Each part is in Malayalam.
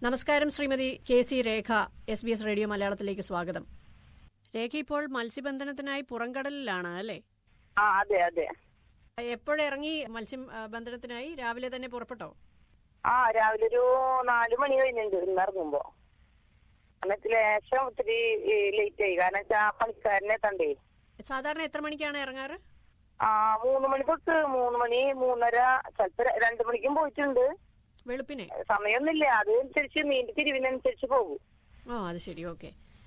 നമസ്കാരം Shrimati K C Rekha S B S radio മലയാളത്തിലേക്ക് സ്വാഗതം രേഖ ഇപ്പോൾ മത്സ്യബന്ധനത്തിനായി പുറംകടലിലാണ് അല്ലേ ആ അതെ അതെ എപ്പോഴിറങ്ങി മത്സ്യം ആ, ബന്ധനത്തിനായി രാവിലെ തന്നെ പുറപ്പെട്ടോ ആ രാവിലെ ഒരു നാല് മണി കഴിഞ്ഞിട്ടുണ്ട് ഇന്ന് ഇറങ്ങുമ്പോ എന്നിട്ട് ലേശം ഒത്തിരി ലേറ്റ് ആയി കാരണം വെച്ചാ പണിക്കാരനെ എത്തണ്ടേ സാധാരണ എത്ര മണിക്കാണ് ഇറങ്ങാറ് ആ മൂന്ന് മണി തൊട്ട് മൂന്ന് മണി മൂന്നര ചിലപ്പോ ര- രണ്ടു മണിക്കും പോയിട്ടുണ്ട് വെളുപ്പിനെ സമയമൊന്നുമില്ല അതനുസരിച്ച് നീണ്ടി തിരിവിനനുസരിച്ച് പോകും ഓ അത് ശരി ഓക്കെ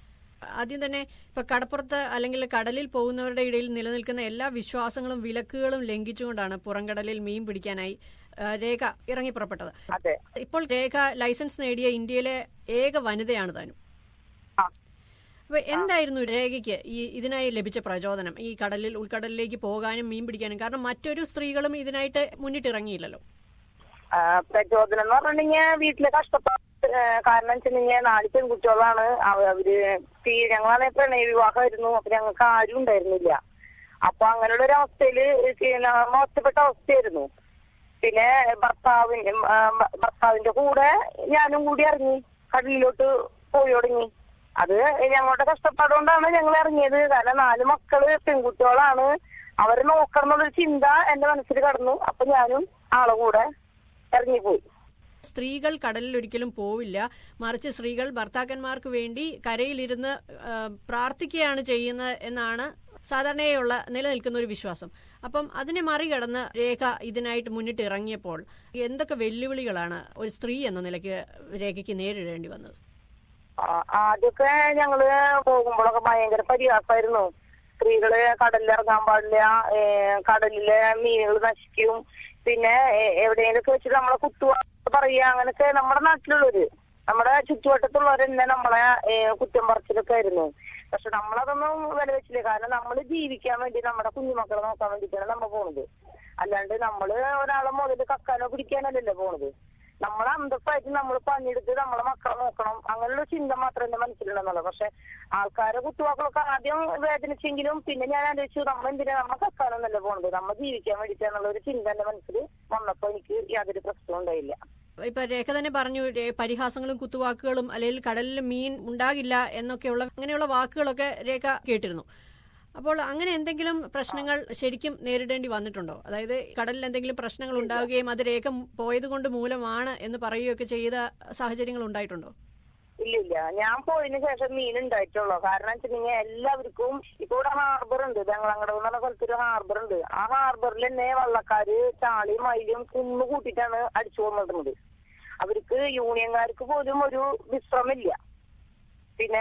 ആദ്യം തന്നെ ഇപ്പൊ കടപ്പുറത്ത് അല്ലെങ്കിൽ കടലിൽ പോകുന്നവരുടെ ഇടയിൽ നിലനിൽക്കുന്ന എല്ലാ വിശ്വാസങ്ങളും വിലക്കുകളും ലംഘിച്ചുകൊണ്ടാണ് പുറംകടലിൽ മീൻ പിടിക്കാനായി ആ, രേഖ ഇറങ്ങി പുറപ്പെട്ടത് അതെ ഇപ്പോൾ രേഖ ലൈസൻസ് നേടിയ ഇന്ത്യയിലെ ഏക വനിതയാണ് താനും ആ അപ്പൊ എന്തായിരുന്നു രേഖയ്ക്ക് ഈ ഇതിനായി ലഭിച്ച പ്രചോദനം ഈ കടലിൽ ഉൾക്കടലിലേക്ക് പോകാനും മീൻ പിടിക്കാനും കാരണം മറ്റൊരു സ്ത്രീകളും ഇതിനായിട്ട് മുന്നിട്ടിറങ്ങിയില്ലല്ലോ ആ, പ്രചോദനം എന്ന് പറഞ്ഞിട്ടുണ്ടെങ്കിൽ വീട്ടിലെ കഷ്ടപ്പാട് ഏ, കാരണം വെച്ചിട്ടുണ്ടെങ്കിൽ നാല് പെൺകുട്ടികളാണ് അവ- അവര് തീ- ഞങ്ങളാണെ പ്രണയ വിവാഹമായിരുന്നു അപ്പൊ ഞങ്ങൾക്ക് ആരും ഉണ്ടായിരുന്നില്ല അപ്പൊ അങ്ങനെയുള്ള ഒരു അവസ്ഥയില് പിന്നെ മോശപ്പെട്ട അവസ്ഥയായിരുന്നു പിന്നെ ഭർത്താവിന്റെ ആ, ഭ- ഭർത്താവിന്റെ കൂടെ ഞാനും കൂടി ഇറങ്ങി കടലിലോട്ട് പോയി തുടങ്ങി അത് ഞങ്ങളുടെ കഷ്ടപ്പാടുകൊണ്ടാണ് ഞങ്ങൾ ഇറങ്ങിയത് കാരണം നാല് മക്കള് പെൺകുട്ടികളാണ് അവരെ നോക്കണം എന്നുള്ളൊരു ചിന്ത എന്റെ മനസ്സിൽ കടന്നു അപ്പൊ ഞാനും ആളെ കൂടെ ഇറങ്ങിപ്പോയി സ്ത്രീകൾ കടലിൽ ഒരിക്കലും പോവില്ല മറിച്ച് സ്ത്രീകൾ ഭർത്താക്കന്മാർക്ക് വേണ്ടി കരയിലിരുന്ന് ആ, പ്രാർത്ഥിക്കുകയാണ് ചെയ്യുന്നത് എന്നാണ് സാധാരണയുള്ള നിലനിൽക്കുന്ന ഒരു വിശ്വാസം അപ്പം അതിനെ മറികടന്ന് രേഖ ഇതിനായിട്ട് മുന്നിട്ട് ഇറങ്ങിയപ്പോൾ എന്തൊക്കെ വെല്ലുവിളികളാണ് ഒരു സ്ത്രീ എന്ന നിലയ്ക്ക് രേഖയ്ക്ക് നേരിടേണ്ടി വന്നത് ആ, ആദ്യമൊക്കെ ഞങ്ങള് പോകുമ്പോഴൊക്കെ ഭയങ്കര പരിഹാസമായിരുന്നു സ്ത്രീകള് കടലിൽ ഇറങ്ങാൻ പാടില്ല ഏ, കടലിലെ മീനുകൾ നശിക്കും പിന്നെ എ- എവിടെയെങ്കിലൊക്കെ വെച്ചിട്ട് നമ്മളെ കുത്തുവാ പറയാ അങ്ങനൊക്കെ നമ്മുടെ നാട്ടിലുള്ളവര് നമ്മുടെ ചുറ്റുവട്ടത്തുള്ളവർ തന്നെ നമ്മളെ ഏ, കുറ്റം പറിച്ചിലൊക്കെ ആയിരുന്നു പക്ഷെ നമ്മളതൊന്നും വില വെച്ചില്ല കാരണം നമ്മൾ ജീവിക്കാൻ വേണ്ടി നമ്മുടെ കുഞ്ഞുമക്കളെ നോക്കാൻ വേണ്ടിയിട്ടാണ് നമ്മൾ പോണത് അല്ലാണ്ട് നമ്മള് ഒരാളെ മുതൽ കക്കാനോ പിടിക്കാനല്ലല്ലോ പോണത് നമ്മളെ അന്തസ്സായിട്ട് നമ്മൾ പണിയെടുത്ത് നമ്മളെ മക്കളെ നോക്കണം അങ്ങനെയുള്ള ചിന്ത മാത്രമേ എന്റെ മനസ്സിലുണ്ടെന്നുള്ളൂ പക്ഷെ ആൾക്കാരെ കുത്തുവാക്കളൊക്കെ ആദ്യം വേദനിച്ചെങ്കിലും പിന്നെ ഞാൻ ആലോചിച്ചു നമ്മൾ എന്തിനാ നമ്മ കക്കാനൊന്നല്ല പോണത് നമ്മൾ ജീവിക്കാൻ വേണ്ടിയിട്ടാന്നുള്ള ഒരു ചിന്ത എന്റെ മനസ്സിൽ വന്നപ്പോ എനിക്ക് യാതൊരു പ്രശ്നവും ഉണ്ടായില്ല ഇപ്പൊ രേഖ തന്നെ പറഞ്ഞു രേ- പരിഹാസങ്ങളും കുത്തുവാക്കുകളും അല്ലെങ്കിൽ കടലിൽ മീൻ ഉണ്ടാകില്ല എന്നൊക്കെയുള്ള അങ്ങനെയുള്ള വാക്കുകളൊക്കെ രേഖ കേട്ടിരുന്നു അപ്പോൾ അങ്ങനെ എന്തെങ്കിലും പ്രശ്നങ്ങൾ ശരിക്കും നേരിടേണ്ടി വന്നിട്ടുണ്ടോ അതായത് കടലിൽ എന്തെങ്കിലും പ്രശ്നങ്ങൾ ഉണ്ടാവുകയും അത് രേഖ പോയത് കൊണ്ട് മൂലമാണ് എന്ന് പറയുകയൊക്കെ ചെയ്ത സാഹചര്യങ്ങൾ ഉണ്ടായിട്ടുണ്ടോ ഇല്ല ഇല്ല ഞാൻ പോയതിനു ശേഷം മീൻ ഉണ്ടായിട്ടുള്ളൂ കാരണം വെച്ചിട്ടുണ്ടെങ്കിൽ എല്ലാവർക്കും ഇപ്പൊ ഇവിടെ ഹാർബർ ഉണ്ട് ബംഗ്ലാങ്കടവ് എന്ന് പറഞ്ഞ സ്ഥലത്തൊരു ഹാർബർ ഉണ്ട് ആ ഹാർബറിൽ തന്നെ വള്ളക്കാര് ചാളിയും മയിലും കുന്നു കൂട്ടിയിട്ടാണ് അടിച്ചു കൊണ്ടിടുന്നത് അവർക്ക് യൂണിയൻകാർക്ക് പോലും ഒരു വിശ്രമില്ല പിന്നെ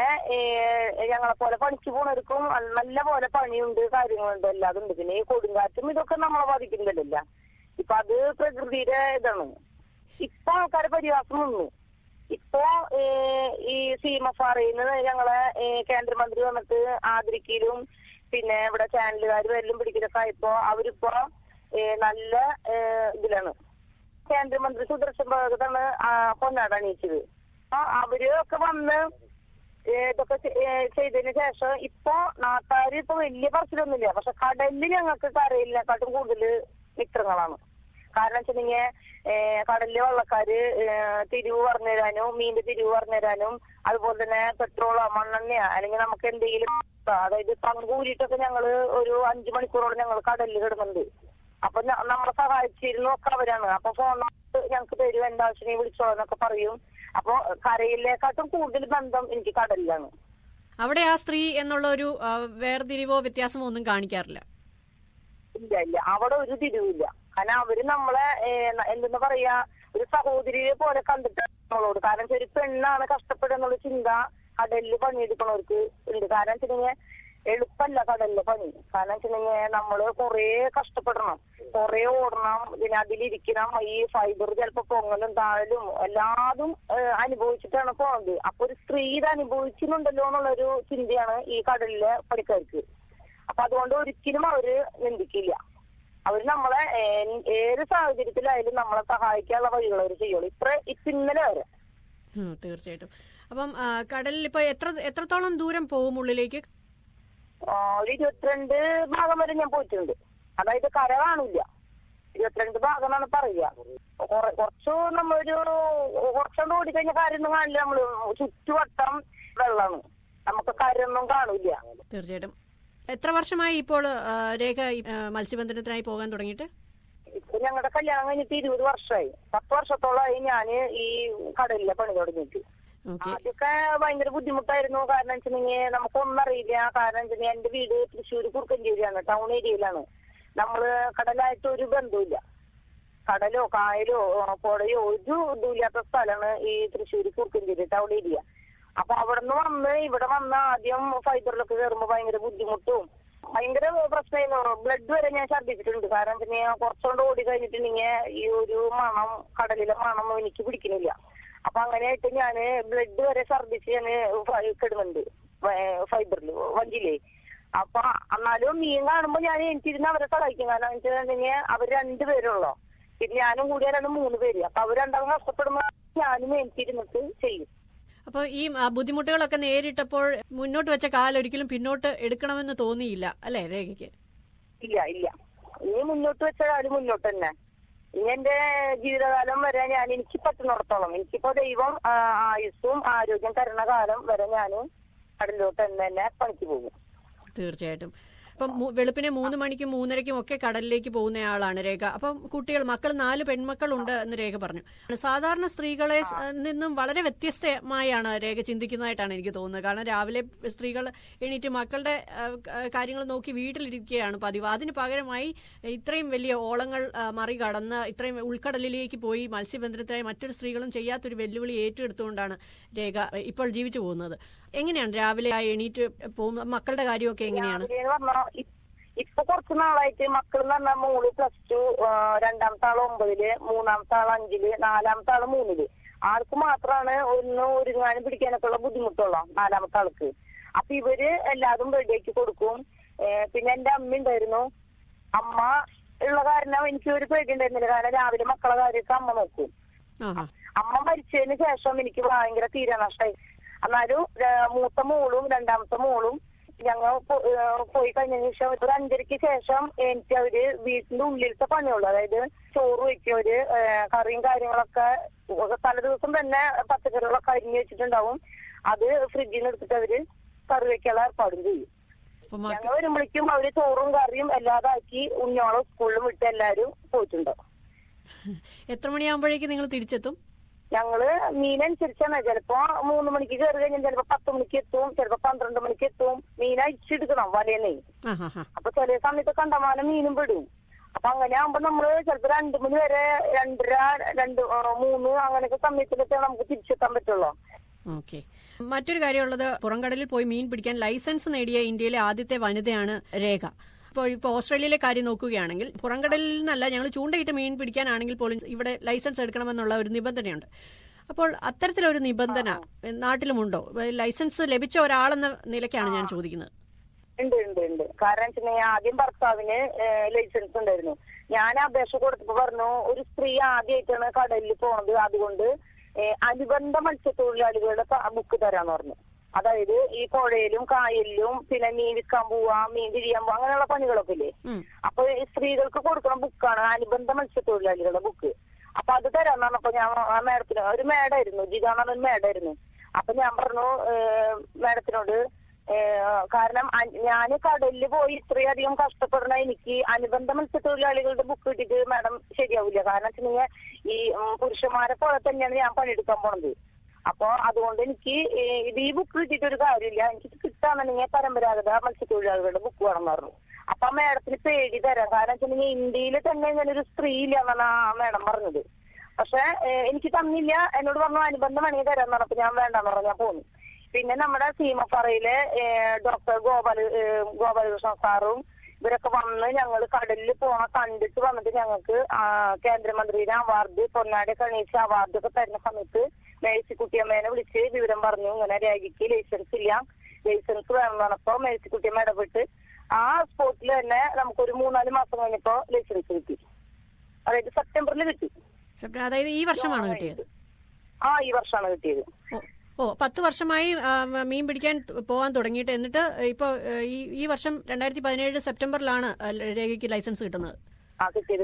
ഞങ്ങളെ പോലെ പണിക്ക് പോണവർക്കും നല്ല പോലെ പണിയുണ്ട് കാര്യങ്ങളുണ്ട് എല്ലാതും ഉണ്ട് പിന്നെ ഈ കൊടുങ്കാറ്റും ഇതൊക്കെ നമ്മളെ ബാധിക്കുന്നില്ലല്ലോ ഇപ്പൊ അത് പ്രകൃതിയുടെ ഇതാണ് ഇപ്പൊ ആൾക്കാരെ പരിഹാസം നിന്നു ഇപ്പൊ ഏഹ്, ഈ സീമഫാറയിൽ ഞങ്ങളെ ഏഹ്, കേന്ദ്രമന്ത്രി വന്നിട്ട് ആദരിക്കലും പിന്നെ ഇവിടെ ചാനലുകാർ വരലും പിടിക്കലൊക്കെ ആയപ്പോ അവരിപ്പോ ഏഹ്, നല്ല ഏഹ്, ഇതിലാണ് കേന്ദ്രമന്ത്രി സുദർശൻ ഭഗതാണ് പൊന്നാട അണിയിച്ചത് അപ്പൊ അവര് ഒക്കെ വന്ന് ഏഹ്, ഇതൊക്കെ ചെ- ഏഹ്, ചെയ്തതിന് ശേഷം ഇപ്പൊ നാട്ടുകാര് ഇപ്പൊ വലിയ പറച്ചിലൊന്നുമില്ല പക്ഷെ കടലിൽ ഞങ്ങൾക്ക് കരയിലിനെക്കാട്ടും കൂടുതൽ മിത്രങ്ങളാണ് കാരണം വെച്ചിട്ടുണ്ടെങ്കിൽ കടലിലെ വള്ളക്കാര് ഏഹ്, തിരിവ് പറഞ്ഞു തരാനും മീനിന്റെ തിരിവ് പറഞ്ഞു തരാനും അതുപോലെ തന്നെ പെട്രോളോ മണ്ണെണ്ണയോ അല്ലെങ്കിൽ നമുക്ക് എന്തെങ്കിലും അതായത് പങ്കൂരിട്ടൊക്കെ ഞങ്ങള് ഒരു അഞ്ചു മണിക്കൂറോളം ഞങ്ങൾ കടലിൽ കിടന്നുണ്ട് അപ്പൊ ന- നമ്മളെ സഹായിച്ചിരുന്നു ഒക്കെ അവരാണ് അപ്പൊ ഫോൺ ഞങ്ങൾക്ക് തരും എന്താവശ്യം വിളിച്ചോ എന്നൊക്കെ പറയും അപ്പൊ കരയിലേക്കാട്ടും കൂടുതൽ ബന്ധം എനിക്ക് കടലിലാണ് അവിടെ ആ സ്ത്രീ എന്നുള്ള ഒരു ആ, വേർതിരിവോ വ്യത്യാസമോ ഒന്നും കാണിക്കാറില്ല ഇല്ല ഇല്ല അവിടെ ഒരു തിരിവില്ല കാരണം അവര് നമ്മളെ ഏഹ്, ന- എന്തെന്ന് പറയാ ഒരു സഹോദരിയെ പോലെ കണ്ടിട്ട് നമ്മളോട് കാരണം വെച്ചാ ഒരു പെണ്ണാണ് കഷ്ടപ്പെടുക എന്നുള്ള ചിന്ത കടലിൽ പണിയെടുക്കണവർക്ക് ഉണ്ട് കാരണം വെച്ചിട്ടുണ്ടെങ്കിൽ എളുപ്പല്ല കടലിലെ പണി കാരണം വെച്ചിട്ടുണ്ടെങ്കിൽ നമ്മള് കൊറേ കഷ്ടപ്പെടണം കൊറേ ഓടണം പിന്നെ അതിലിരിക്കണം ഈ ഫൈബർ ചിലപ്പോ പൊങ്ങലും താഴലും എല്ലാതും ഏഹ്, അനുഭവിച്ചിട്ടാണ് പോകുന്നത് അപ്പൊ ഒരു സ്ത്രീ ഇത് അനുഭവിക്കുന്നുണ്ടല്ലോ എന്നുള്ളൊരു ചിന്തയാണ് ഈ കടലിലെ പണിക്കാർക്ക് അപ്പൊ അതുകൊണ്ട് ഒരിക്കലും അവര് നിന്ദിക്കില്ല അവര് നമ്മളെ ഏ- ഏത് സാഹചര്യത്തിലായാലും നമ്മളെ സഹായിക്കാനുള്ള വഴികൾ അവർ ചെയ്യുള്ളൂ ഇത്ര ഇപ്പൊ ഇന്നലെ വരെ ഉം, തീർച്ചയായിട്ടും അപ്പം ആ, കടലിൽ ഇപ്പൊ എത്ര എത്രത്തോളം ദൂരം പോകും ഉള്ളിലേക്ക് ആ, ഒരു ഇരുപത്തിരണ്ട് ഭാഗം വരെ ഞാൻ പോയിട്ടുണ്ട് അതായത് കര കാണില്ല ഇരുപത്തിരണ്ട് ഭാഗം എന്നാണ് പറയുക കൊറ- കുറച്ച് നമ്മളൊരു കുറച്ചുകൊണ്ട് ഓടിക്കഴിഞ്ഞ കാര്യമൊന്നും കാണില്ല നമ്മള് ചുറ്റുവട്ടം വെള്ളമാണ് നമുക്ക് കാര്യമൊന്നും കാണൂല തീർച്ചയായിട്ടും എത്ര വർഷമായി ഇപ്പോൾ ആ, രേഖ ഈ, ആ, മത്സ്യബന്ധനത്തിനായി പോകാൻ തുടങ്ങിയിട്ട് ഇപ്പൊ ഞങ്ങളുടെ കല്യാണം കഴിഞ്ഞിട്ട് ഇരുപത് വർഷമായി പത്ത് വർഷത്തോളമായി ഞാന് ഈ കടലിലെ പണി തുടങ്ങിയിട്ട് ഓക്കെ ആദ്യമൊക്കെ ഭയങ്കര ബുദ്ധിമുട്ടായിരുന്നു കാരണം വെച്ചിട്ടുണ്ടെങ്കിൽ നമുക്കൊന്നും അറിയില്ല കാരണം വെച്ചിട്ടുണ്ടെങ്കിൽ എന്റെ വീട് തൃശ്ശൂർ കുറുക്കഞ്ചേരിയാണ് ടൗൺ ഏരിയയിലാണ് നമ്മള് കടലായിട്ട് ഒരു ബന്ധവുമില്ല കടലോ കായലോ ആ, പുഴയോ ഒരു ഇതുമില്ലാത്ത സ്ഥലമാണ് ഈ തൃശ്ശൂർ കുറുക്കഞ്ചേരി ടൗൺ ഏരിയ അപ്പൊ അവിടെ നിന്ന് വന്ന് ഇവിടെ വന്ന് ആദ്യം ഫൈബറിലൊക്കെ കയറുമ്പോ ഭയങ്കര ബുദ്ധിമുട്ടും ഭയങ്കര പ്രശ്നമായിരുന്നു ബ്ലഡ് വരെ ഞാൻ ഛർദ്ദിച്ചിട്ടുണ്ട് കാരണം പിന്നെ കുറച്ചുകൊണ്ട് ഓടി കഴിഞ്ഞിട്ടുണ്ടെങ്കിൽ ഈ ഒരു മണം കടലിലെ മണം എനിക്ക് പിടിക്കുന്നില്ല അപ്പൊ അങ്ങനെയായിട്ട് ഞാന് ബ്ലഡ് വരെ ഛർദ്ദിച്ച് ഞാന് ഫ- കിടുന്നുണ്ട് ഫൈബറിൽ വഞ്ചിയിലേ അപ്പൊ എന്നാലും മീൻ കാണുമ്പോ ഞാൻ എനിക്കിരുന്ന് അവരെ സഹായിക്കും കാരണം എന്ന് വെച്ചിട്ടുണ്ടെങ്കിൽ അവർ രണ്ടുപേരുള്ളോ പിന്നെ ഞാനും കൂടിയാലാണ് മൂന്ന് പേര് അപ്പൊ അവർ രണ്ടാളും കഷ്ടപ്പെടുമ്പോ ഞാനും എനിക്കിരുന്നിട്ട് ചെയ്യും അപ്പോൾ ഈ ആ, ബുദ്ധിമുട്ടുകളൊക്കെ നേരിട്ടപ്പോൾ മുന്നോട്ട് വെച്ച കാലൊരിക്കലും പിന്നോട്ട് എടുക്കണമെന്ന് തോന്നിയില്ല അല്ലേ രേഖയ്ക്ക് ഇല്ല ഇല്ല ഇനി മുന്നോട്ട് വെച്ച കാര്യം മുന്നോട്ട് തന്നെ ഇനി എന്റെ ജീവിതകാലം വരെ ഞാൻ എനിക്ക് പറ്റുന്നിടത്തോളം എനിക്കിപ്പോ ദൈവം ആ, ആയുസ്സും ആരോഗ്യം തരുന്ന കാലം വരെ ഞാൻ കടലിലോട്ട് തന്നെ തന്നെ പണിക്ക് പോകും തീർച്ചയായിട്ടും അപ്പം മു- വെളുപ്പിനെ മൂന്ന് മണിക്കും മൂന്നരയ്ക്കും ഒക്കെ കടലിലേക്ക് പോകുന്നയാളാണ് രേഖ അപ്പം കുട്ടികൾ മക്കൾ നാല് പെൺമക്കളുണ്ട് എന്ന് രേഖ പറഞ്ഞു സാധാരണ സ്ത്രീകളെ സ്- നിന്നും വളരെ വ്യത്യസ്തമായാണ് രേഖ ചിന്തിക്കുന്നതായിട്ടാണ് എനിക്ക് തോന്നുന്നത് കാരണം രാവിലെ സ്ത്രീകൾ എണീറ്റ് മക്കളുടെ ആ, ക- കാര്യങ്ങൾ നോക്കി വീട്ടിലിരിക്കുകയാണ് പതിവ് അതിന് പകരമായി ഇത്രയും വലിയ ഓളങ്ങൾ ആ, മറികടന്ന് ഇത്രയും ഉൾക്കടലിലേക്ക് പോയി മത്സ്യബന്ധനത്തിനായി മറ്റൊരു സ്ത്രീകളും ചെയ്യാത്തൊരു വെല്ലുവിളി ഏറ്റെടുത്തുകൊണ്ടാണ് രേഖ ഇപ്പോൾ ജീവിച്ചു പോകുന്നത് എങ്ങനെയാണ് രാവിലെ ആ എണീറ്റ് പോകുന്ന മക്കളുടെ കാര്യമൊക്കെ എങ്ങനെയാണ് രാവിലെ എന്ന് പറഞ്ഞാ ഇ- ഇപ്പൊ കുറച്ച് നാളായിട്ട് മക്കൾ എന്ന് പറഞ്ഞാൽ മോള് പ്ലസ് ടു രണ്ടാമത്തെ ആള് ഒമ്പതില് മൂന്നാമത്തെ ആള് അഞ്ചില് നാലാമത്തെ ആള് മൂന്നില് ആൾക്ക് മാത്രമാണ് ഒന്ന് ഒരുങ്ങാനും പിടിക്കാനൊക്കെ ഉള്ള ബുദ്ധിമുട്ടുള്ള നാലാമത്തെ ആൾക്ക് അപ്പൊ ഇവര് എല്ലാതും റെഡിയാക്കി കൊടുക്കും ഏ, പിന്നെ എന്റെ അമ്മ ഉണ്ടായിരുന്നു അമ്മ ഉള്ള കാരണം എനിക്ക് ഒരു പേടി ഉണ്ടായിരുന്നില്ല കാരണം രാവിലെ മക്കളെ കാര്യമൊക്കെ അമ്മ നോക്കും ആഹാ അമ്മ മരിച്ചതിന് ശേഷം എനിക്ക് ഭയങ്കര തീരനഷ്ടമായി എന്നാലും ര- മൂത്ത മോളും രണ്ടാമത്തെ മോളും ഞങ്ങൾ പോ- ഏഹ് പോയി കഴിഞ്ഞതിന് ശേഷം ഒരു അഞ്ചരയ്ക്ക് ശേഷം എനിക്ക് അവര് വീട്ടിന്റെ ഉള്ളിലത്തെ പണിയുള്ളൂ അതായത് ചോറ് വെക്കും അവര് ഏഹ് കറിയും കാര്യങ്ങളൊക്കെ തലേ ദിവസം തന്നെ പച്ചക്കറികളൊക്കെ അരിഞ്ഞു വെച്ചിട്ടുണ്ടാവും അത് ഫ്രിഡ്ജിൽ നിന്ന് എടുത്തിട്ട് അവര് കറി വെക്കാനുള്ള ഏർപ്പാടും ചെയ്യും അപ്പൊ മക്ക- ഞങ്ങൾ വരുമ്പോഴേക്കും അവര് ചോറും കറിയും എല്ലാതാക്കി ഉണ്ണോളം സ്കൂളിലും വിട്ട് എല്ലാരും പോയിട്ടുണ്ടാവും എത്ര മണിയാകുമ്പോഴേക്ക് നിങ്ങൾ തിരിച്ചെത്തും ഞങ്ങള് മീനനുസരിച്ചാണ് ചിലപ്പോ മൂന്ന് മണിക്ക് കയറി കഴിഞ്ഞാൽ ചിലപ്പോ പത്ത് മണിക്ക് എത്തും ചിലപ്പോ പന്ത്രണ്ട് മണിക്ക് എത്തും മീൻ അഴിച്ചെടുക്കണം വലയെന്നേ ആഹാ ഹാ അപ്പൊ ചില സമയത്ത് കണ്ടമാനം മീനും പെടും അപ്പൊ അങ്ങനെ ആകുമ്പോ നമ്മള് ചിലപ്പോ രണ്ടു മണി വരെ രണ്ടര രണ്ട് ആ, മൂന്ന് അങ്ങനെയൊക്കെ സമയത്തിലൊക്കെ നമുക്ക് തിരിച്ചെത്താൻ പറ്റുള്ളൂ ഓക്കെ മറ്റൊരു കാര്യമുള്ളത് പുറംകടലിൽ പോയി മീൻ പിടിക്കാൻ ലൈസൻസ് നേടിയ ഇന്ത്യയിലെ ആദ്യത്തെ വനിതയാണ് രേഖ ഇപ്പോൾ ഇപ്പോൾ ഓസ്ട്രേലിയയിലെ കാര്യം നോക്കുകയാണെങ്കിൽ പുറംകടലിൽ നിന്നല്ല ഞങ്ങൾ ചൂണ്ടയിട്ട് മീൻ പിടിക്കാനാണെങ്കിൽ പോലും ഇവിടെ ലൈസൻസ് എടുക്കണമെന്നുള്ള ഒരു നിബന്ധനയുണ്ട് അപ്പോൾ അത്തരത്തിലൊരു നിബന്ധന നാട്ടിലുമുണ്ടോ ലൈസൻസ് ലഭിച്ച ഒരാളെന്ന നിലയ്ക്കാണ് ഞാൻ ചോദിക്കുന്നത് ഉണ്ട് ഉണ്ട് ഉണ്ട് കാരണം വെച്ചിട്ടുണ്ടെങ്കിൽ ആദ്യം ഭർത്താവിന് ലൈസൻസ് ഉണ്ടായിരുന്നു ഞാൻ അപേക്ഷ കൊടുത്തപ്പോ പറഞ്ഞു ഒരു സ്ത്രീ ആദ്യമായിട്ടാണ് കടലിൽ പോണത് അതുകൊണ്ട് ഏഹ്, അനുബന്ധ മത്സ്യത്തൊഴിലാളികളുടെ ബുക്ക് തരാന്ന് പറഞ്ഞു അതായത് ഈ പുഴയിലും കായലിലും പിന്നെ മീൻ വിൽക്കാൻ പോവാ മീൻ തിരിയാൻ പോവാ അങ്ങനെയുള്ള പണികളൊക്കെ ഇല്ലേ ഉം. അപ്പൊ ഈ സ്ത്രീകൾക്ക് കൊടുക്കുന്ന ബുക്കാണ് അനുബന്ധ മത്സ്യത്തൊഴിലാളികളുടെ ബുക്ക് അപ്പൊ അത് തരാന്ന് പറഞ്ഞപ്പോ ഞാൻ ആ മേഡത്തിന് ഒരു മേഡായിരുന്നു ജിത എന്ന് പറഞ്ഞ ഒരു മേഡായിരുന്നു അപ്പൊ ഞാൻ പറഞ്ഞു ഏഹ്, മേഡത്തിനോട് ഏഹ്, കാരണം ഞാൻ കടലിൽ പോയി ഇത്രയധികം കഷ്ടപ്പെടുന്ന എനിക്ക് അനുബന്ധ മത്സ്യത്തൊഴിലാളികളുടെ ബുക്ക് കിട്ടിയിട്ട് മാഡം ശരിയാവില്ല കാരണം വെച്ചിട്ടുണ്ടെങ്കിൽ ഈ ഉം, പുരുഷന്മാരെ പോലെ തന്നെയാണ് ഞാൻ പണിയെടുക്കാൻ പോണത് അപ്പൊ അതുകൊണ്ട് എനിക്ക് ഈ ഇത് ഈ ബുക്ക് കിട്ടിയിട്ട് ഒരു കാര്യമില്ല എനിക്ക് കിട്ടാന്നുണ്ടെങ്കിൽ പരമ്പരാഗത മത്സ്യത്തൊഴിലാളികളുടെ ബുക്ക് വേണം എന്ന് പറഞ്ഞു അപ്പൊ ആ മേഡത്തിന് പേടി തരാം കാരണം വെച്ചിട്ടുണ്ടെങ്കിൽ ഇന്ത്യയിൽ തന്നെ ഇങ്ങനെ ഒരു സ്ത്രീ ഇല്ല എന്നാണ് ആ മേഡം പറഞ്ഞത് പക്ഷെ ഏഹ്, എനിക്ക് തന്നില്ല എന്നോട് പറഞ്ഞു അനുബന്ധം വേണമെങ്കിൽ തരാന്ന് പറഞ്ഞപ്പോ ഞാൻ വേണ്ടെന്ന് പറഞ്ഞു ഞാൻ പോന്നു പിന്നെ നമ്മുടെ സീമപ്പറയിലെ ഏഹ്, ഡോക്ടർ ഗോപാല ഏഹ്, ഗോപാലകൃഷ്ണ സാറും ഇവരൊക്കെ വന്ന് ഞങ്ങൾ കടലിൽ പോണ കണ്ടിട്ട് വന്നിട്ട് ഞങ്ങൾക്ക് ആ, കേന്ദ്രമന്ത്രിയുടെ അവാർഡ് പൊന്നാടി കണീച്ച് അവാർഡ് ഒക്കെ തരുന്ന സമയത്ത് മേഴ്സിക്കുട്ടിയമ്മേനെ വിളിച്ച് വിവരം പറഞ്ഞു ഇങ്ങനെ രേഖയ്ക്ക് ലൈസൻസ് ഇല്ല ലൈസൻസ് വേണം പറഞ്ഞപ്പോ മേഴ്സിക്കുട്ടിയമ്മ ഇടപെട്ട് ആ സ്പോട്ടിൽ തന്നെ നമുക്കൊരു മൂന്നാല് മാസം കഴിഞ്ഞപ്പോ ലൈസൻസ് കിട്ടി അതായത് സെപ്റ്റംബറിൽ കിട്ടി സെപ്റ്റ- അതായത് ഈ വർഷമാണ് കിട്ടിയത് ആ ഈ വർഷമാണ് കിട്ടിയത് ഓ ഓ പത്ത് വർഷമായി ആ, മീൻ പിടിക്കാൻ പോകാൻ തുടങ്ങിയിട്ട് എന്നിട്ട് ഇപ്പോൾ ഈ ഈ വർഷം രണ്ടായിരത്തി പതിനേഴ് സെപ്റ്റംബറിലാണ് രേഖയ്ക്ക് ലൈസൻസ് കിട്ടുന്നത് ആ കിട്ടിയത്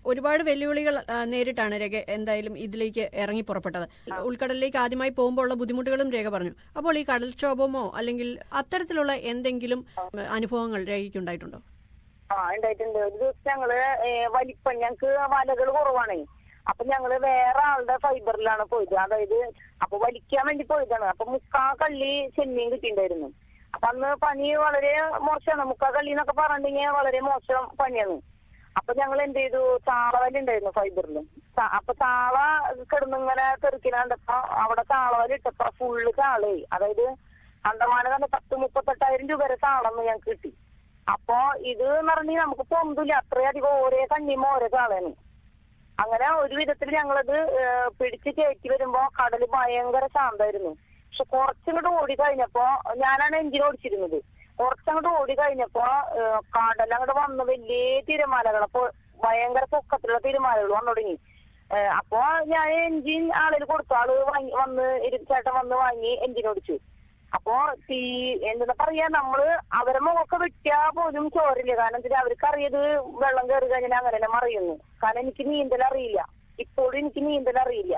ഒരുപാട് വെല്ലുവിളികൾ ആ, നേരിട്ടാണ് രേഖ എന്തായാലും ഇതിലേക്ക് ഇറങ്ങി പുറപ്പെട്ടത് ഉൾക്കടലിലേക്ക് ആദ്യമായി പോകുമ്പോൾ ഉള്ള ബുദ്ധിമുട്ടുകളും രേഖ പറഞ്ഞു അപ്പോൾ ഈ കടൽക്ഷോഭമോ അല്ലെങ്കിൽ അത്തരത്തിലുള്ള എന്തെങ്കിലും ഉം, അനുഭവങ്ങൾ രേഖയ്ക്ക് ഉണ്ടായിട്ടുണ്ടോ ആ ഉണ്ടായിട്ടുണ്ട് ഒരു ദിവസം ഞങ്ങള് ഏ, വലിപ്പം ഞങ്ങക്ക് വലകൾ കുറവാണേ അപ്പൊ ഞങ്ങള് വേറെ ആളുടെ ഫൈബറിലാണ് പോയത് അതായത് അപ്പൊ വലിക്കാൻ വേണ്ടി പോയതാണ് അപ്പൊ മുക്കാ കള്ളി ചെമ്മീൻ കിട്ടിയിട്ടുണ്ടായിരുന്നു അപ്പൊ അന്ന് പണി വളരെ മോശമാണ് മുക്കാ കള്ളി എന്നൊക്കെ പറഞ്ഞിട്ടുണ്ടെങ്കിൽ വളരെ മോശം പണിയാണ് അപ്പൊ ഞങ്ങൾ എന്ത് ചെയ്തു താളവല ഉണ്ടായിരുന്നു ഫൈബറിൽ അപ്പൊ താള കിടന്നിങ്ങനെ തെറിക്കിനാണ്ടപ്പോ അവിടെ താളവല ഇട്ടപ്പോ ഫുള്ള് താളേ അതായത് അണ്ടമാന തന്നെ പത്ത് മുപ്പത്തെട്ടായിരം രൂപ വരെ താളന്ന് ഞങ്ങൾക്ക് കിട്ടി അപ്പൊ ഇത് എന്ന് പറഞ്ഞാൽ നമുക്ക് പൊന്തില്ല അത്രയധികം ഓരോ കണ്ണിമ ഓരോ താളാണ് അങ്ങനെ ഒരു വിധത്തിൽ ഞങ്ങളത് ഏഹ്, പിടിച്ച് കയറ്റി വരുമ്പോ കടല് ഭയങ്കര ശാന്തായിരുന്നു പക്ഷെ കുറച്ചങ്ങോട്ട് ഓടി കഴിഞ്ഞപ്പോ ഞാനാണ് എഞ്ചിൻ ഓടിച്ചിരുന്നത് കുറച്ചങ്ങോട്ട് ഓടി കഴിഞ്ഞപ്പോ ഏഹ്, കടൽ അങ്ങോട്ട് വന്ന് വലിയ തിരമാലകൾ അപ്പൊ ഭയങ്കര പൊക്കത്തിലുള്ള തിരമാലകൾ വന്നു തുടങ്ങി ഏഹ്, അപ്പൊ ഞാൻ എഞ്ചിൻ ആളിൽ കൊടുത്തു ആള് വാങ്ങി വന്ന് ഇരു- ചേട്ടൻ വന്ന് വാങ്ങി എഞ്ചിൻ ഓടിച്ചു അപ്പൊ തീ എന്താ പറയാ നമ്മള് അവരെ മുഖമൊക്കെ വെട്ടിയാ പോലും ചോരില്ല കാരണം എന്താ അവർക്ക് അറിയത് വെള്ളം കയറി കഴിഞ്ഞാൽ അങ്ങനെ തന്നെ മറിയുന്നു കാരണം എനിക്ക് നീന്തൽ അറിയില്ല ഇപ്പോഴും എനിക്ക് നീന്തൽ അറിയില്ല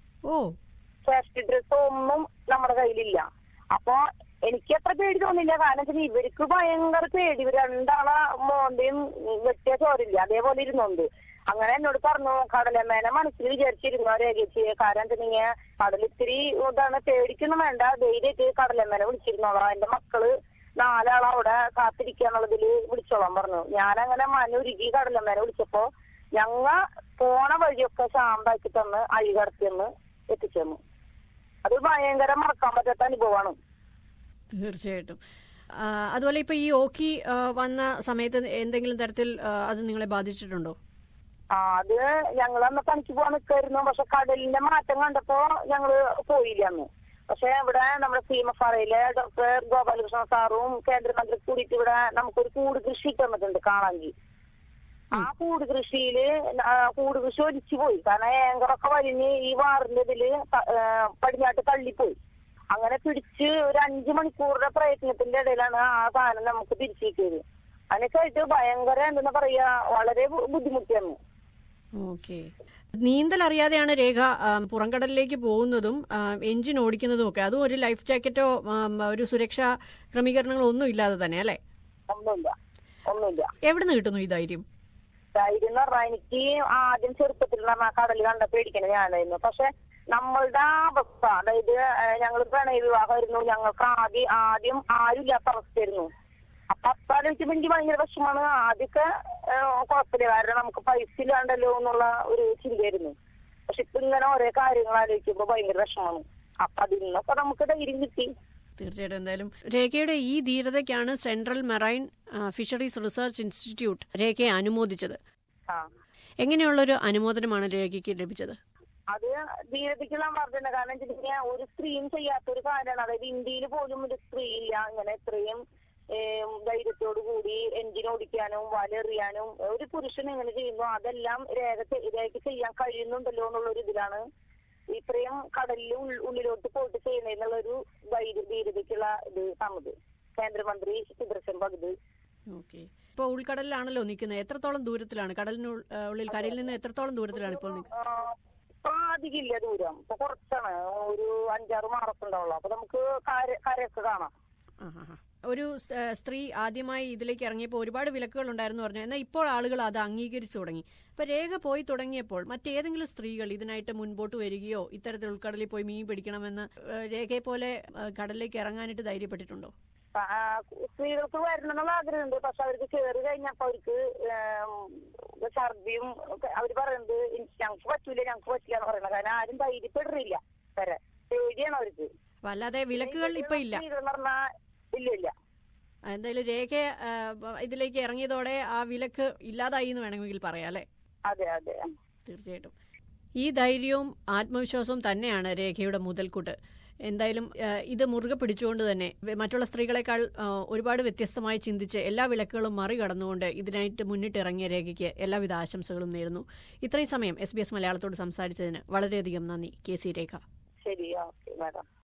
ഓ സേഫ്റ്റി ഡ്രസ് ഒന്നും നമ്മുടെ കയ്യിലില്ല അപ്പൊ എനിക്ക് അത്ര പേടി തോന്നില്ല കാരണം വെച്ചാൽ ഇവർക്ക് ഭയങ്കര പേടി ഇവർ രണ്ടാളെ മോന്റെയും വെട്ടിയ ചോരില്ല അതേപോലെ ഇരുന്നുണ്ട് അങ്ങനെ എന്നോട് പറഞ്ഞു കടലമ്മേനെ മനസ്സിൽ വിചാരിച്ചിരുന്നു രേഖിച്ച് കാരണം എന്താ കടൽ ഇത്തിരി ഇതാണ് പേടിക്കൊന്നും വേണ്ട ധൈര്യമായിട്ട് കടലമ്മേനെ വിളിച്ചിരുന്നോളാം എന്റെ മക്കള് നാലാള് അവിടെ കാത്തിരിക്കാന്നുള്ളതില് വിളിച്ചോളാൻ പറഞ്ഞു ഞാനങ്ങനെ മനുരുകി കടലമ്മേനെ വിളിച്ചപ്പോ ഞങ്ങ പോണ വഴിയൊക്കെ ശാന്താക്കി തന്ന് അഴികടത്തിന്ന് എത്തിച്ചു തന്നു അത് ഭയങ്കര മറക്കാൻ പറ്റാത്ത അനുഭവമാണ് തീർച്ചയായിട്ടും ആ, അതുപോലെ ഇപ്പൊ ഈ ഓക്കി ആ, വന്ന സമയത്ത് എന്തെങ്കിലും തരത്തിൽ ആ, അത് നിങ്ങളെ ബാധിച്ചിട്ടുണ്ടോ ആ അത് ഞങ്ങൾ അന്ന് പണിക്ക് പോകാൻ നിൽക്കായിരുന്നു പക്ഷെ കടലിന്റെ മാറ്റം കണ്ടപ്പോ ഞങ്ങള് പോയില്ല അന്ന് പക്ഷെ ഇവിടെ നമ്മുടെ സീമഫറയിലെ ഡോക്ടർ ഗോപാലകൃഷ്ണ സാറും കേന്ദ്രമന്ത്രി കൂടിയിട്ട് ഇവിടെ നമുക്കൊരു കൂട് കൃഷി തന്നിട്ടുണ്ട് കാണാങ്കി ആ കൂട് കൃഷിയില് ആ കൂട് കൃഷി ഒലിച്ചു പോയി കാരണം ഏങ്കറൊക്കെ വലിഞ്ഞ് ഈ വാറിന്റെ ഇതില് ത- ഏ, പടിഞ്ഞാട്ട് തള്ളിപ്പോയി അങ്ങനെ പിടിച്ച് ഒരു അഞ്ചു മണിക്കൂറുടെ പ്രയത്നത്തിന്റെ ഇടയിലാണ് ആ സാധനം നമുക്ക് തിരിച്ചു കിട്ടിയത് അതിനൊക്കെ ആയിട്ട് ഭയങ്കര എന്താ പറയാ വളരെ ബു- ബുദ്ധിമുട്ടിയാണ് ഓക്കെ നീന്തൽ അറിയാതെയാണ് രേഖ ആ, പുറംകടലിലേക്ക് പോകുന്നതും ആ, എഞ്ചിൻ ഓടിക്കുന്നതും ഒക്കെ അതും ഒരു ലൈഫ് ജാക്കറ്റോ ആ, ഒരു സുരക്ഷാ ക്രമീകരണങ്ങളോ ഒന്നും ഇല്ലാതെ തന്നെ അല്ലേ ഒന്നുമില്ല ഒന്നുമില്ല എവിടെ നിന്ന് കിട്ടുന്നു ഈ ധൈര്യം ധൈര്യം എന്ന് പറഞ്ഞാൽ എനിക്ക് ആദ്യം ചെറുപ്പത്തിൽ എന്ന് പറഞ്ഞാൽ കടൽ കണ്ട പേടിക്കണ ഞാനായിരുന്നു പക്ഷെ നമ്മളുടെ ആ അവസ്ഥ അതായത് ഞങ്ങൾ പ്രണയ വിവാഹമായിരുന്നു ഞങ്ങൾക്ക് ആദ്യം ആദ്യം ആരുമില്ലാത്ത അവസ്ഥയായിരുന്നു അപ്പൊ അപ്പാലോചിക്കുമ്പോ എനിക്ക് ഭയങ്കര വിഷമാണ് ആദ്യമൊക്കെ ഏഹ്, കുഴപ്പമില്ല കാരണം നമുക്ക് പൈസ ഇല്ലാണ്ടല്ലോ എന്നുള്ള ഒരു ചിന്തയായിരുന്നു പക്ഷെ ഇപ്പൊ ഇങ്ങനെ ഓരോ കാര്യങ്ങൾ ആലോചിക്കുമ്പോ ഭയങ്കര വിഷമാണ് അപ്പൊ അതിൽ നിന്നൊക്കെ നമുക്ക് ധൈര്യം കിട്ടി തീർച്ചയായിട്ടും എന്തായാലും രേഖയുടെ ഈ ധീരതയ്ക്കാണ് central marine ah, fisheries research institute രേഖയെ അനുമോദിച്ചത് ആ എങ്ങനെയുള്ളൊരു അനുമോദനമാണ് രേഖയ്ക്ക് ലഭിച്ചത് അത് ധീരതയ്ക്കുള്ള വർദ്ധന കാരണം വെച്ചിട്ടുണ്ടെങ്കിൽ ഒരു സ്ത്രീയും ചെയ്യാത്ത ഒരു കാര്യമാണ് അതായത് ഇന്ത്യയിൽ പോലും ഒരു സ്ത്രീ ഇല്ല ഇങ്ങനെ ഇത്രയും ഏം, ധൈര്യത്തോടു കൂടി എഞ്ചിൻ ഓടിക്കാനും വലെറിയാനും ഒരു പുരുഷൻ ഇങ്ങനെ ചെയ്യുന്നു അതെല്ലാം രേഖ ചെ- രേഖയ്ക്ക് ചെയ്യാൻ കഴിയുന്നുണ്ടല്ലോ എന്നുള്ള ഒരു ഇതിലാണ് ഇത്രയും കടലിൽ ഉൾ- ഉള്ളിലോട്ട് പോയിട്ട് ചെയ്യുന്നതിനുള്ളൊരു ധൈര്യ ധീരതയ്ക്കുള്ള ഇത് തന്നത് കേന്ദ്രമന്ത്രി സുദർശൻ ഭഗത് ഓക്കെ ഇപ്പൊ ഉൾക്കടലിലാണല്ലോ നിൽക്കുന്നത് എത്രത്തോളം ദൂരത്തിലാണ് കടലിന് ഉൾ- ആ, ഉള്ളിൽ കരയിൽ നിന്ന് എത്രത്തോളം ദൂരത്തിലാണ് ഇപ്പോൾ നിൽക്കുന്നത് ആ, ഇപ്പൊ അധികമില്ല ദൂരം ഇപ്പൊ കുറച്ചാണ് ഒരു അഞ്ചാറ് മാറൊക്കെ ഉണ്ടാവുള്ളൂ അപ്പൊ നമുക്ക് കര- കരയൊക്കെ കാണാം ആഹാ. ഒരു സ്- ആ, സ്ത്രീ ആദ്യമായി ഇതിലേക്ക് ഇറങ്ങിയപ്പോൾ ഒരുപാട് വിലക്കുകൾ ഉണ്ടായിരുന്നു പറഞ്ഞു എന്നാൽ ഇപ്പോൾ ആളുകൾ അത് അംഗീകരിച്ചു തുടങ്ങി ഇപ്പൊ രേഖ പോയി തുടങ്ങിയപ്പോൾ മറ്റേതെങ്കിലും സ്ത്രീകൾ ഇതിനായിട്ട് മുൻപോട്ട് വരികയോ ഇത്തരത്തിൽ ഉൾക്കടലിൽ പോയി മീൻ പിടിക്കണമെന്ന് ആ, രേഖയെ പോലെ ആ, കടലിലേക്ക് ഇറങ്ങാനായിട്ട് ധൈര്യപ്പെട്ടിട്ടുണ്ടോ ആ, സ്ത്രീകൾക്ക് വരണം എന്നുള്ള ആഗ്രഹമുണ്ട് പക്ഷെ അവർക്ക് കയറി കഴിഞ്ഞപ്പോ അവർക്ക് ഏം, ഛർദിയും ഒക്കെ അവര് പറയുന്നത് "എനിക്ക് ഞങ്ങൾക്ക് പറ്റൂല ഞങ്ങൾക്ക് പറ്റില്ല എന്ന് പറയുന്നത് കാരണം ആരും ധൈര്യപ്പെടുന്നില്ല വരെ പേടിയാണ് അവർക്ക് അപ്പൊ അല്ലാതെ വിലക്കുകൾ ഇപ്പൊ ഇല്ല സ്ത്രീകൾ എന്ന് പറഞ്ഞാ ഇല്ല ഇല്ല ആ, എന്തായാലും രേഖ ആ, ഇതിലേക്ക് ഇറങ്ങിയതോടെ ആ വിലക്ക് ഇല്ലാതായി എന്ന് വേണമെങ്കിൽ പറയാം അല്ലെ അതെ അതെ തീർച്ചയായിട്ടും ഈ ധൈര്യവും ആത്മവിശ്വാസവും തന്നെയാണ് രേഖയുടെ മുതൽക്കൂട്ട് എന്തായാലും ആ, ഇത് മുറുകെ പിടിച്ചുകൊണ്ട് തന്നെ വെ- മറ്റുള്ള സ്ത്രീകളെക്കാൾ ആ, ഒരുപാട് വ്യത്യസ്തമായി ചിന്തിച്ച് എല്ലാ വിലക്കുകളും മറികടന്നുകൊണ്ട് ഇതിനായിട്ട് മുന്നിട്ടിറങ്ങിയ രേഖയ്ക്ക് എല്ലാവിധ ആശംസകളും നേരുന്നു ഇത്രയും സമയം എസ് ബി എസ് മലയാളത്തോട് സംസാരിച്ചതിന് വളരെയധികം നന്ദി കെ സി രേഖ ശരി ഓക്കെ മാഡം